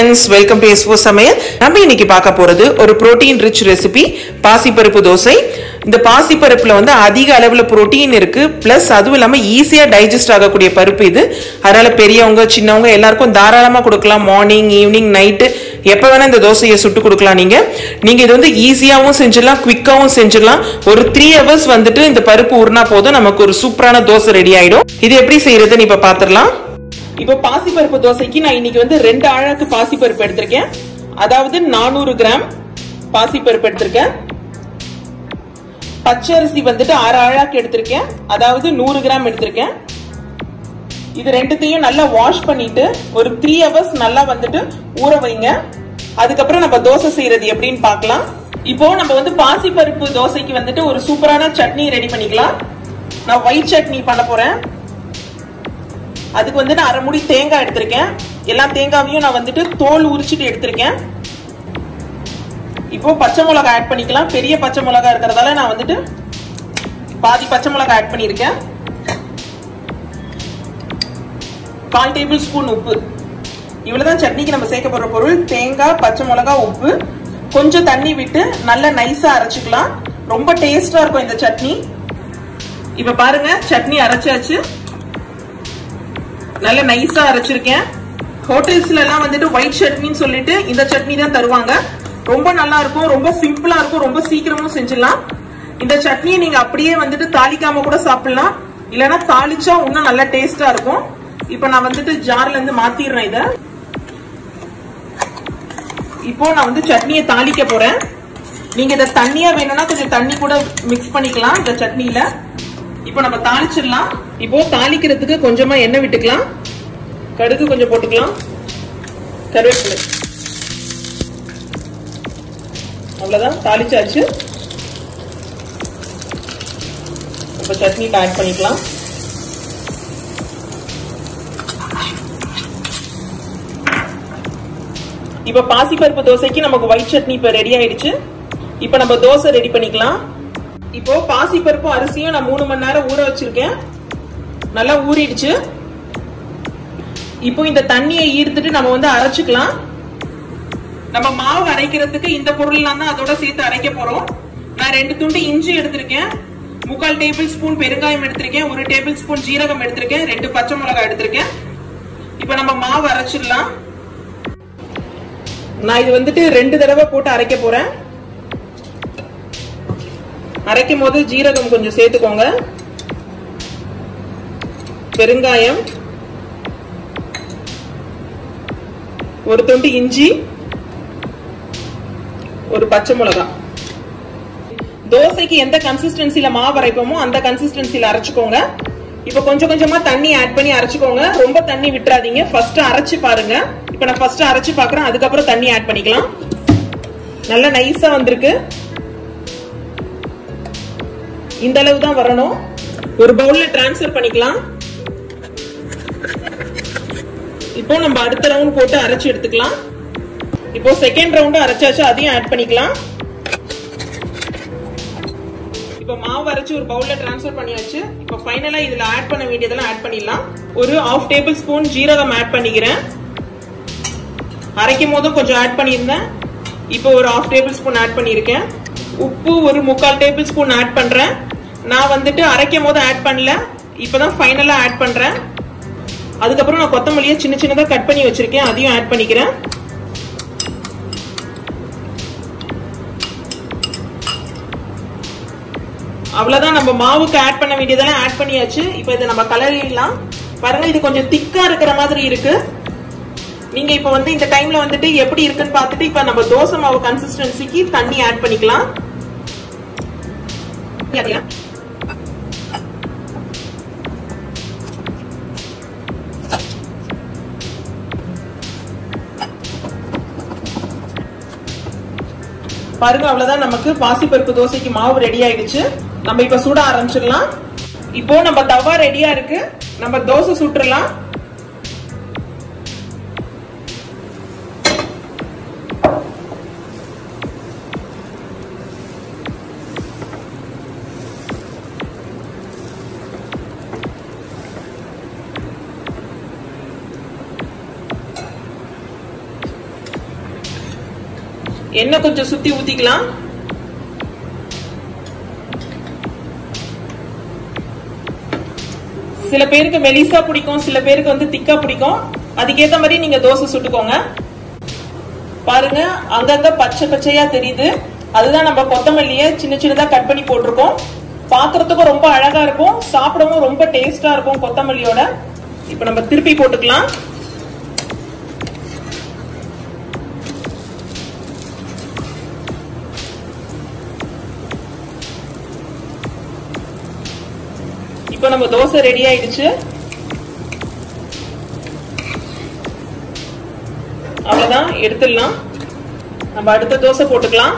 friends welcome to SO சமையல் நம்ம இன்னைக்கு பார்க்க போறது ஒரு புரோட்டீன் ரிச் ரெசிபி பாசிப்பருப்பு தோசை இந்த பாசிப்பருப்புல வந்து அதிக அளவுல புரோட்டீன் இருக்கு பிளஸ் அதுவும் இல்லாம ஈஸியா டைஜஸ்ட் ஆகக்கூடிய பருப்பு இது அதனால பெரியவங்க சின்னவங்க எல்லாருக்கும் தாராளமா கொடுக்கலாம் மார்னிங் ஈவினிங் நைட்டு எப்போ வேணா இந்த தோசையை சுட்டு கொடுக்கலாம் நீங்க நீங்க இது வந்து ஈஸியாவும் செஞ்சிடலாம் குவிக்காவும் செஞ்சிடலாம் ஒரு த்ரீ ஹவர்ஸ் வந்துட்டு இந்த பருப்பு ஊறினா போதும் நமக்கு ஒரு சூப்பரான தோசை ரெடி ஆயிடும் இது எப்படி செய்யறதுன்னு இப்ப பாத்திரலாம் இப்போ பாசிப்பருப்பு தோசைக்கு நான் இன்னைக்கு வந்து ரெண்டு ஆழாக்கு பாசிப்பருப்பு எடுத்திருக்கேன் அதாவது நானூறு கிராம் பாசிப்பருப்பு எடுத்திருக்கேன் பச்சரிசி வந்துட்டு அரை ஆழாக்கு எடுத்திருக்கேன் அதாவது நூறு கிராம் எடுத்திருக்கேன் இது ரெண்டுத்தையும் நல்லா வாஷ் பண்ணிட்டு ஒரு த்ரீ ஹவர்ஸ் நல்லா வந்துட்டு ஊற வைங்க அதுக்கப்புறம் நம்ம தோசை செய்யறது எப்படின்னு பார்க்கலாம் இப்போ நம்ம வந்து பாசிப்பருப்பு தோசைக்கு வந்துட்டு ஒரு சூப்பரான சட்னி ரெடி பண்ணிக்கலாம் நான் ஒயிட் சட்னி பண்ண போறேன் அதுக்கு வந்து நான் அரை முடி தேங்காய் எடுத்திருக்கேன் எல்லா தேங்காவையும் நான் வந்துட்டு தோல் உரிச்சிட்டு எடுத்திருக்கேன் இப்போ பச்சை மிளகாய் ஆட் பண்ணிக்கலாம் பெரிய பச்சை மிளகாய் இருக்கிறதால நான் வந்துட்டு பாதி பச்சை மிளகாய் ஆட் பண்ணியிருக்கேன் கால் டேபிள் ஸ்பூன் உப்பு இவ்வளவுதான் சட்னிக்கு நம்ம சேர்க்க போற பொருள் தேங்காய் பச்சை மிளகாய் உப்பு கொஞ்சம் தண்ணி விட்டு நல்லா நைஸா அரைச்சுக்கலாம் ரொம்ப டேஸ்டா இருக்கும் இந்த சட்னி இப்ப பாருங்க சட்னி அரைச்சாச்சு நல்ல நைஸா அரைச்சிருக்கேன் ஹோட்டல்ஸ்ல எல்லாம் வந்துட்டு ஒயிட் சட்னின்னு சொல்லிட்டு இந்த சட்னி தான் தருவாங்க ரொம்ப நல்லா இருக்கும் ரொம்ப சிம்பிளா இருக்கும் ரொம்ப சீக்கிரமும் செஞ்சிடலாம் இந்த சட்னியை நீங்க அப்படியே வந்துட்டு தாளிக்காம கூட சாப்பிடலாம் இல்லைன்னா தாளிச்சா இன்னும் நல்லா டேஸ்டா இருக்கும் இப்போ நான் வந்துட்டு ஜார்ல இருந்து மாத்திடுறேன் இத இப்போ நான் வந்து சட்னியை தாளிக்க போறேன் நீங்க இதை தண்ணியா வேணும்னா கொஞ்சம் தண்ணி கூட மிக்ஸ் பண்ணிக்கலாம் இந்த சட்னியில இப்போ நம்ம தாளிச்சிடலாம் இப்போ தாளிக்கிறதுக்கு கொஞ்சமா எண்ணெய் விட்டுக்கலாம் கடுகு கொஞ்சம் போட்டுக்கலாம் கருவேப்பிலை அவ்வளவுதான் தாளிச்சாச்சு இப்போ சட்னிக்கு ஆட் பண்ணிக்கலாம் இப்ப பாசிப்பருப்பு தோசைக்கு நமக்கு ஒயிட் சட்னி இப்ப ரெடி ஆயிடுச்சு இப்ப நம்ம தோசை ரெடி பண்ணிக்கலாம் இப்போ பாசிப்பருப்பு அரிசியும் நான் மூணு மணி நேரம் ஊற வச்சிருக்கேன் நல்லா ஊறிடுச்சு இப்போ இந்த தண்ணியை ஈர்த்துட்டு நம்ம வந்து அரைச்சுக்கலாம் நம்ம மாவு அரைக்கிறதுக்கு இந்த பொருள்லாம் தான் அதோட சேர்த்து அரைக்க போறோம் நான் ரெண்டு துண்டு இஞ்சி எடுத்திருக்கேன் முக்கால் டேபிள் ஸ்பூன் பெருங்காயம் எடுத்திருக்கேன் ஒரு டேபிள் ஸ்பூன் ஜீரகம் எடுத்திருக்கேன் ரெண்டு பச்சை மிளகாய் எடுத்திருக்கேன் இப்போ நம்ம மாவு அரைச்சிடலாம் நான் இது வந்துட்டு ரெண்டு தடவை போட்டு அரைக்க போறேன் அரைக்கும் போது ஜீரகம் கொஞ்சம் சேர்த்துக்கோங்க பெருங்காயம் ஒரு தொண்டு இஞ்சி ஒரு பச்சை மிளகாய் தோசைக்கு எந்த கன்சிஸ்டன்சில மாவு அரைப்போமோ அந்த கன்சிஸ்டன்சில அரைச்சுக்கோங்க இப்ப கொஞ்சம் கொஞ்சமா தண்ணி ஆட் பண்ணி அரைச்சுக்கோங்க ரொம்ப தண்ணி விட்டுறாதீங்க ஃபர்ஸ்ட் அரைச்சு பாருங்க இப்ப நான் ஃபர்ஸ்ட் அரைச்சு பாக்குறேன் அதுக்கப்புறம் தண்ணி ஆட் பண்ணிக்கலாம் நல்லா நைஸா வந்திருக்கு இந்த அளவு தான் வரணும் ஒரு பவுல்ல டிரான்ஸ்ஃபர் பண்ணிக்கலாம் இப்போ நம்ம அடுத்த ரவுண்ட் போட்டு அரைச்சு எடுத்துக்கலாம் இப்போ செகண்ட் ரவுண்டு அரைச்சாச்சு அதையும் ஆட் பண்ணிக்கலாம் இப்போ மாவு அரைச்சு ஒரு பவுல்ல டிரான்ஸ்ஃபர் பண்ணியாச்சு இப்போ ஃபைனலா இதுல ஆட் பண்ண வேண்டியதெல்லாம் ஆட் பண்ணிடலாம் ஒரு ஹாஃப் டேபிள் ஸ்பூன் ஜீரகம் ஆட் பண்ணிக்கிறேன் அரைக்கும் போதும் கொஞ்சம் ஆட் பண்ணியிருந்தேன் இப்போ ஒரு ஹாஃப் டேபிள் ஸ்பூன் ஆட் பண்ணியிருக்கேன் உப்பு ஒரு முக்கால் டேபிள் ஸ்பூன் ஆட் பண்றேன் நான் வந்துட்டு அரைக்கும் போது ஆட் பண்ணல இப்பதான் ஃபைனலா ஆட் பண்றேன் அதுக்கப்புறம் நான் கொத்தமல்லியை சின்ன சின்னதாக கட் பண்ணி வச்சிருக்கேன் அதையும் ஆட் பண்ணிக்கிறேன் அவ்வளவுதான் நம்ம மாவுக்கு ஆட் பண்ண வேண்டியதெல்லாம் ஆட் பண்ணியாச்சு இப்போ இதை நம்ம கலரிடலாம் பாருங்க இது கொஞ்சம் திக்கா இருக்கிற மாதிரி இருக்கு நீங்க இப்ப வந்து இந்த டைம்ல வந்துட்டு எப்படி இருக்குன்னு பார்த்துட்டு இப்ப நம்ம தோசை மாவு கன்சிஸ்டன்சிக்கு தண்ணி ஆட் பண்ணிக்கலாம் பாருங்க அவ்வளவுதான் நமக்கு பாசிப்பருப்பு தோசைக்கு மாவு ரெடி ஆயிடுச்சு நம்ம இப்ப சுட ஆரம்பிச்சிடலாம் இப்போ நம்ம தவா ரெடியா இருக்கு நம்ம தோசை சுட்டுறலாம் எண்ணெய் கொஞ்சம் சுத்தி ஊத்திக்கலாம் சில பேருக்கு மெலிசா பிடிக்கும் சில பேருக்கு வந்து திக்கா பிடிக்கும் அதுக்கேத்த மாதிரி நீங்க தோசை சுட்டுக்கோங்க பாருங்க அங்கங்க பச்சை பச்சையா தெரியுது அதுதான் நம்ம கொத்தமல்லிய சின்ன சின்னதா கட் பண்ணி போட்டிருக்கோம் பாக்குறதுக்கும் ரொம்ப அழகா இருக்கும் சாப்பிடவும் ரொம்ப டேஸ்டா இருக்கும் கொத்தமல்லியோட இப்ப நம்ம திருப்பி போட்டுக்கலாம் இப்ப நம்ம தோசை ரெடி ஆயிடுச்சு அவ்வளவுதான் எடுத்துடலாம் நம்ம அடுத்த தோசை போட்டுக்கலாம்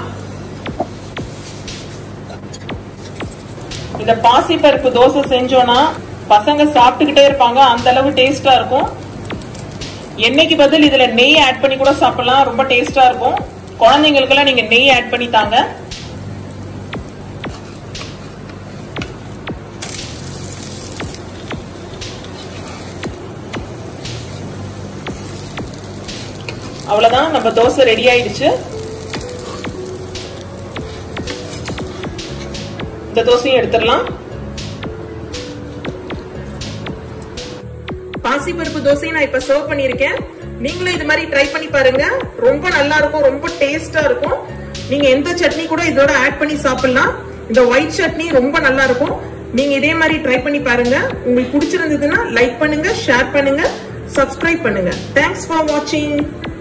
இந்த பாசி பருப்பு தோசை செஞ்சோம்னா பசங்க சாப்பிட்டுக்கிட்டே இருப்பாங்க அந்த அளவு டேஸ்டா இருக்கும் எண்ணெய்க்கு பதில் இதுல நெய் ஆட் பண்ணி கூட சாப்பிடலாம் ரொம்ப டேஸ்டா இருக்கும் குழந்தைங்களுக்கெல்லாம் நீங்க நெய் ஆட் பண்ணி தாங்க அவ்வளவுதான் நம்ம தோசை ரெடி ஆயிடுச்சு இந்த தோசையும் எடுத்துடலாம் பாசிப்பருப்பு தோசையை நான் இப்ப சர்வ் பண்ணிருக்கேன் நீங்களும் இது மாதிரி ட்ரை பண்ணி பாருங்க ரொம்ப நல்லா இருக்கும் ரொம்ப டேஸ்டா இருக்கும் நீங்க எந்த சட்னி கூட இதோட ஆட் பண்ணி சாப்பிடலாம் இந்த ஒயிட் சட்னி ரொம்ப நல்லா இருக்கும் நீங்க இதே மாதிரி ட்ரை பண்ணி பாருங்க உங்களுக்கு பிடிச்சிருந்ததுன்னா லைக் பண்ணுங்க ஷேர் பண்ணுங்க சப்ஸ்கிரைப் பண்ணுங்க தேங்க்ஸ் ஃபார் வாட்சிங்